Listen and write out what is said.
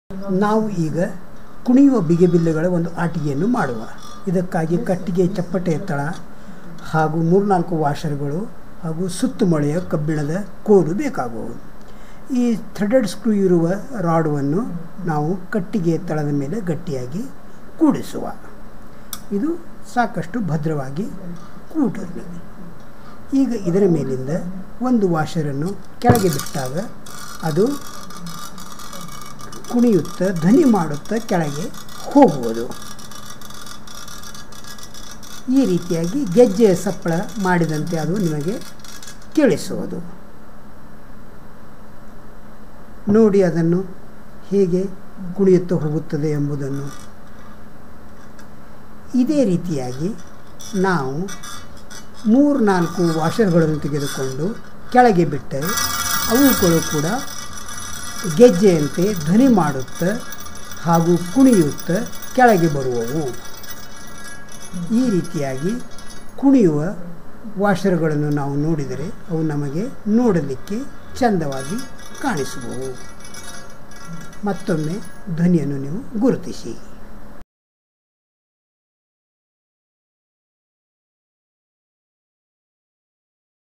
ನಾವು ಈಗ ಕುಣಿಯುವ ಬಿಗೆಬಿಲ್ಲೆಗಳ ಒಂದು ಆಟಿಕೆಯನ್ನು ಮಾಡುವ ಇದಕ್ಕಾಗಿ ಕಟ್ಟಿಗೆ ಚಪ್ಪಟೆ ತಳ ಹಾಗೂ ಮೂರ್ನಾಲ್ಕು ವಾಷರ್ಗಳು ಹಾಗೂ ಸುತ್ತುಮಳೆಯ ಕಬ್ಬಿಣದ ಕೋಲು ಬೇಕಾಗುವುದು ಈ ಥ್ರೆಡೆಡ್ ಸ್ಕ್ರೂ ಇರುವ ರಾಡವನ್ನು ನಾವು ಕಟ್ಟಿಗೆ ತಳದ ಮೇಲೆ ಗಟ್ಟಿಯಾಗಿ ಕೂಡಿಸುವ ಇದು ಸಾಕಷ್ಟು ಭದ್ರವಾಗಿ ಕೂಡಿರಲಿ ಈಗ ಇದರ ಮೇಲಿಂದ ಒಂದು ವಾಷರನ್ನು ಕೆಳಗೆ ಬಿಟ್ಟಾಗ ಅದು ಕುಣಿಯುತ್ತಾ ಧ್ವನಿ ಮಾಡುತ್ತಾ ಕೆಳಗೆ ಹೋಗುವುದು ಈ ರೀತಿಯಾಗಿ ಗೆಜ್ಜೆಯ ಸಪ್ಪಳ ಮಾಡಿದಂತೆ ಅದು ನಿಮಗೆ ಕೇಳಿಸುವುದು ನೋಡಿ ಅದನ್ನು ಹೇಗೆ ಕುಣಿಯುತ್ತಾ ಹೋಗುತ್ತದೆ ಎಂಬುದನ್ನು ಇದೇ ರೀತಿಯಾಗಿ ನಾವು ಮೂರು ನಾಲ್ಕು ವಾಷರ್ಗಳನ್ನು ತೆಗೆದುಕೊಂಡು ಕೆಳಗೆ ಬಿಟ್ಟರೆ ಅವುಗಳು ಕೂಡ ಗೆಜ್ಜೆಯಂತೆ ಧ್ವನಿ ಮಾಡುತ್ತಾ ಹಾಗೂ ಕುಣಿಯುತ್ತಾ ಕೆಳಗೆ ಬರುವವು ಈ ರೀತಿಯಾಗಿ ಕುಣಿಯುವ ವಾಷರ್ಗಳನ್ನು ನಾವು ನೋಡಿದರೆ ಅವು ನಮಗೆ ನೋಡಲಿಕ್ಕೆ ಚಂದವಾಗಿ ಕಾಣಿಸುವವು ಮತ್ತೊಮ್ಮೆ ಧ್ವನಿಯನ್ನು ನೀವು ಗುರುತಿಸಿ